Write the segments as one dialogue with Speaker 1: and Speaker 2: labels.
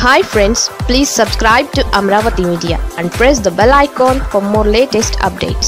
Speaker 1: hi friends please subscribe to Amaravati media and press the bell icon for more latest updates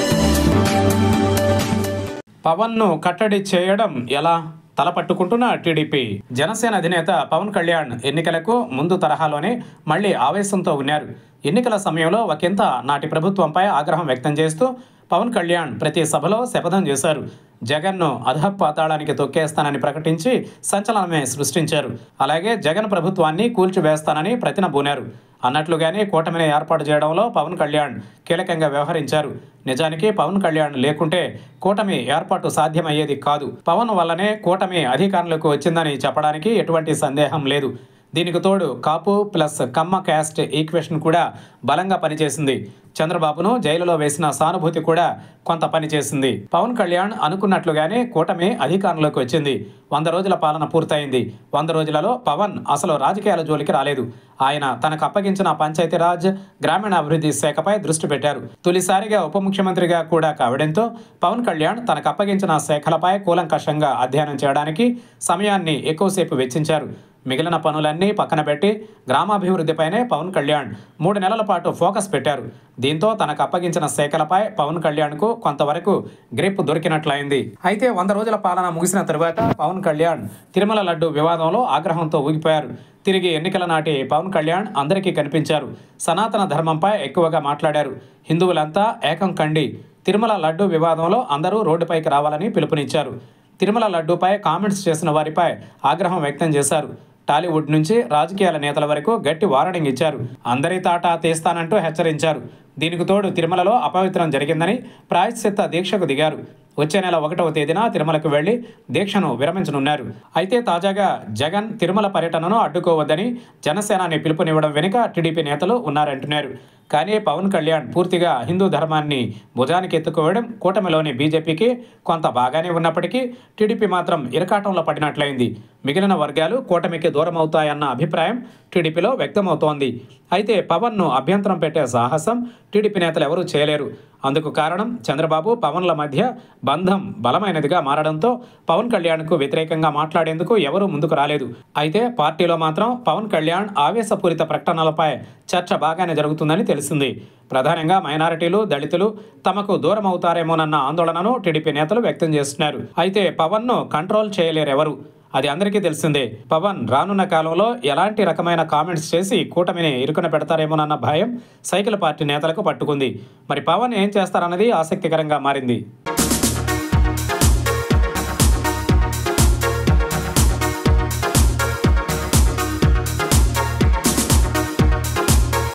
Speaker 2: పవన్ను కట్టడి చేయడం ఎలా తలపట్టుకుంటున్న TDP Janasena అధినేత పవన్ కళ్యాణ్ ఎన్నికలకు ముందు తరహాలోనే మళ్లీ ఆవేశంతో ఉన్నారు ఎన్నికల సమయంలో ఒకంత నాటి ప్రభుత్వంపై ఆగ్రహం వ్యక్తం చేస్తూ పవన్ కళ్యాణ్ ప్రతి సభలో శపథం చేశారు జగన్ను అధపాతాళానికి తొక్కేస్తానని ప్రకటించి సంచలనమే సృష్టించారు అలాగే జగన్ ప్రభుత్వాన్ని కూల్చివేస్తానని ప్రతినబూనారు అన్నట్లుగానే కూటమిని ఏర్పాటు చేయడంలో పవన్ కళ్యాణ్ కీలకంగా వ్యవహరించారు నిజానికి పవన్ కళ్యాణ్ లేకుంటే కూటమి ఏర్పాటు సాధ్యమయ్యేది కాదు పవన్ వల్లనే కూటమి అధికారంలోకి వచ్చిందని చెప్పడానికి ఎటువంటి సందేహం లేదు దీనికి తోడు Kapu plus Kamma caste equation కూడా బలంగా పనిచేసింది చంద్రబాబును జైలులో వేసిన సానుభూతి కూడా కొంత పనిచేసింది పవన్ కళ్యాణ్ అనుకున్నట్లుగానే కూటమి అధికారంలోకి వచ్చింది వంద రోజుల పాలన పూర్తయింది వంద రోజులలో పవన్ అసలు రాజకీయాల జోలికి రాలేదు ఆయన తనకు అప్పగించిన పంచాయతీరాజ్ గ్రామీణాభివృద్ధి శాఖపై దృష్టి పెట్టారు తొలిసారిగా ఉప ముఖ్యమంత్రిగా కూడా కావడంతో పవన్ కళ్యాణ్ తనకు అప్పగించిన శాఖలపై కూలంకషంగా అధ్యయనం చేయడానికి సమయాన్ని ఎక్కువసేపు వెచ్చించారు మిగిలిన పనులన్నీ పక్కన పెట్టి గ్రామాభివృద్ధిపైనే పవన్ కళ్యాణ్ మూడు నెలల పాటు ఫోకస్ పెట్టారు దీంతో తనకు అప్పగించిన శాఖలపై పవన్ కళ్యాణ్కు కొంతవరకు గ్రిప్ దొరికినట్లయింది అయితే వంద రోజుల పాలన ముగిసిన తరువాత పవన్ కళ్యాణ్ తిరుమల లడ్డు వివాదంలో ఆగ్రహంతో ఊగిపోయారు తిరిగి ఎన్నికల నాటి పవన్ కళ్యాణ్ అందరికీ కనిపించారు సనాతన ధర్మంపై ఎక్కువగా మాట్లాడారు హిందువులంతా ఏకం కండి తిరుమల లడ్డు వివాదంలో అందరూ రోడ్డుపైకి రావాలని పిలుపునిచ్చారు తిరుమల లడ్డూపై కామెంట్స్ చేసిన వారిపై ఆగ్రహం వ్యక్తం చేశారు టాలీవుడ్ నుంచి రాజకీయాల నేతల వరకు గట్టి వార్నింగ్ ఇచ్చారు అందరి తాటా తీస్తానంటూ హెచ్చరించారు దీనికి తోడు తిరుమలలో అపవిత్రం జరిగిందని ప్రాయశ్చిత్త దీక్షకు దిగారు వచ్చే నెల ఒకటవ తేదీన తిరుమలకు వెళ్లి దీక్షను విరమించనున్నారు అయితే తాజాగా జగన్ తిరుమల పర్యటనను అడ్డుకోవద్దని జనసేనాని పిలుపునివ్వడం వెనుక టీడీపీ నేతలు ఉన్నారంటున్నారు కానీ పవన్ కళ్యాణ్ పూర్తిగా హిందూ ధర్మాన్ని భుజానికి ఎత్తుకోవడం కూటమిలోని బీజేపీకి కొంత బాగానే ఉన్నప్పటికీ టీడీపీ మాత్రం ఇరకాటంలో పడినట్లయింది మిగిలిన వర్గాలు కూటమికి దూరం అవుతాయన్న అభిప్రాయం టీడీపీలో వ్యక్తమవుతోంది అయితే పవన్ను అభ్యంతరం పెట్టే సాహసం టీడీపీ నేతలు ఎవరూ చేయలేరు అందుకు కారణం చంద్రబాబు పవన్ల మధ్య బంధం బలమైనదిగా మారడంతో పవన్ కళ్యాణ్కు వ్యతిరేకంగా మాట్లాడేందుకు ఎవరూ ముందుకు రాలేదు అయితే పార్టీలో మాత్రం పవన్ కళ్యాణ్ ఆవేశపూరిత ప్రకటనలపై చర్చ బాగానే జరుగుతుందని తెలిసింది ప్రధానంగా మైనారిటీలు దళితులు తమకు దూరం అవుతారేమోనన్న ఆందోళనను టీడీపీ నేతలు వ్యక్తం చేస్తున్నారు అయితే పవన్ను కంట్రోల్ చేయలేరెవరు అది అందరికీ తెలిసిందే పవన్ రానున్న కాలంలో ఎలాంటి రకమైన కామెంట్స్ చేసి కూటమిని ఇరుకున పెడతారేమోనన్న భయం సైకిల్ పార్టీ నేతలకు పట్టుకుంది మరి పవన్ ఏం చేస్తారన్నది ఆసక్తికరంగా మారింది